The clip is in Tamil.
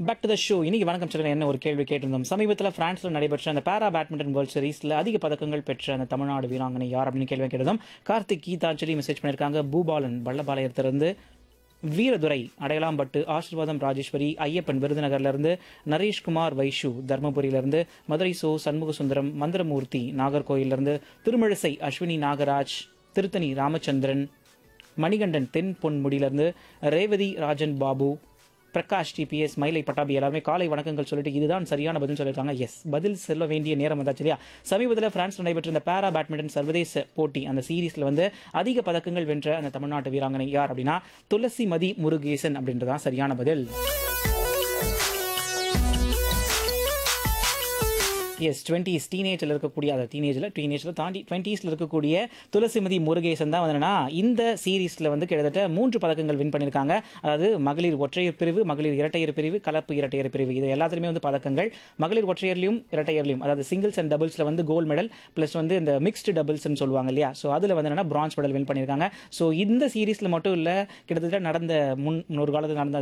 பேக் டு த ஷோ இன்னைக்கு வணக்கம் சொல்ல என்ன ஒரு கேள்வி கேட்டிருந்தோம் சமீபத்தில் பிரான்ஸ்ல நடைபெற்ற அந்த பேரா பேட்மிண்டன் வேர்ல்ட் சீரிஸ்ல அதிக பதக்கங்கள் பெற்ற அந்த தமிழ்நாடு வீராங்கனை யார் அப்படின்னு கேள்வி கேட்டதும் கார்த்திக் கீதாஞ்சலி மெசேஜ் பண்ணியிருக்காங்க பூபாலன் வல்லபாளையத்திலிருந்து வீரதுரை அடையலாம்பட்டு ஆசீர்வாதம் ராஜேஸ்வரி ஐயப்பன் விருதுநகர்ல இருந்து நரேஷ்குமார் வைஷு தர்மபுரியில இருந்து மதுரை சோ சண்முக சுந்தரம் மந்திரமூர்த்தி நாகர்கோயில்ல இருந்து திருமிழிசை அஸ்வினி நாகராஜ் திருத்தணி ராமச்சந்திரன் மணிகண்டன் தென் பொன்முடியிலிருந்து ரேவதி ராஜன் பாபு பிரகாஷ் டிபிஎஸ் மயிலை பட்டாபி எல்லாருமே காலை வணக்கங்கள் சொல்லிட்டு இதுதான் சரியான பதில் சொல்லியிருக்காங்க எஸ் பதில் செல்ல வேண்டிய நேரம் வந்தாச்சு இல்லையா சமீபத்தில் பிரான்ஸ் நடைபெற்ற இந்த பேரா பேட்மிண்டன் சர்வதேச போட்டி அந்த சீரீஸ்ல வந்து அதிக பதக்கங்கள் வென்ற அந்த தமிழ்நாட்டு வீராங்கனை யார் அப்படின்னா துளசி மதி முருகேசன் அப்படின்றதான் சரியான பதில் எஸ் டுவெண்ட்டிஸ் டீனேஜில் இருக்கக்கூடிய அதை டீனேஜில் டீனேஜில் தாண்டி டுவெண்ட்டீஸில் இருக்கக்கூடிய துளசிமதி முருகேசன் தான் வந்து என்னன்னா இந்த சீரீஸில் வந்து கிட்டத்தட்ட மூன்று பதக்கங்கள் வின் பண்ணியிருக்காங்க அதாவது மகளிர் ஒற்றையர் பிரிவு மகளிர் இரட்டையர் பிரிவு கலப்பு இரட்டையர் பிரிவு இது எல்லாத்துலேயுமே வந்து பதக்கங்கள் மகளிர் ஒற்றையர்லையும் இரட்டையர்லையும் அதாவது சிங்கிள்ஸ் அண்ட் டபுள்ஸில் வந்து கோல்டு மெடல் ப்ளஸ் வந்து இந்த மிக்ஸ்டு டபுள்ஸ்னு சொல்லுவாங்க இல்லையா ஸோ அதில் வந்து என்னன்னா பிரான்ஸ் மெடல் வின் பண்ணியிருக்காங்க ஸோ இந்த சீரீஸில் மட்டும் இல்லை கிட்டத்தட்ட நடந்த முன் முன்னொரு காலத்தில் நடந்த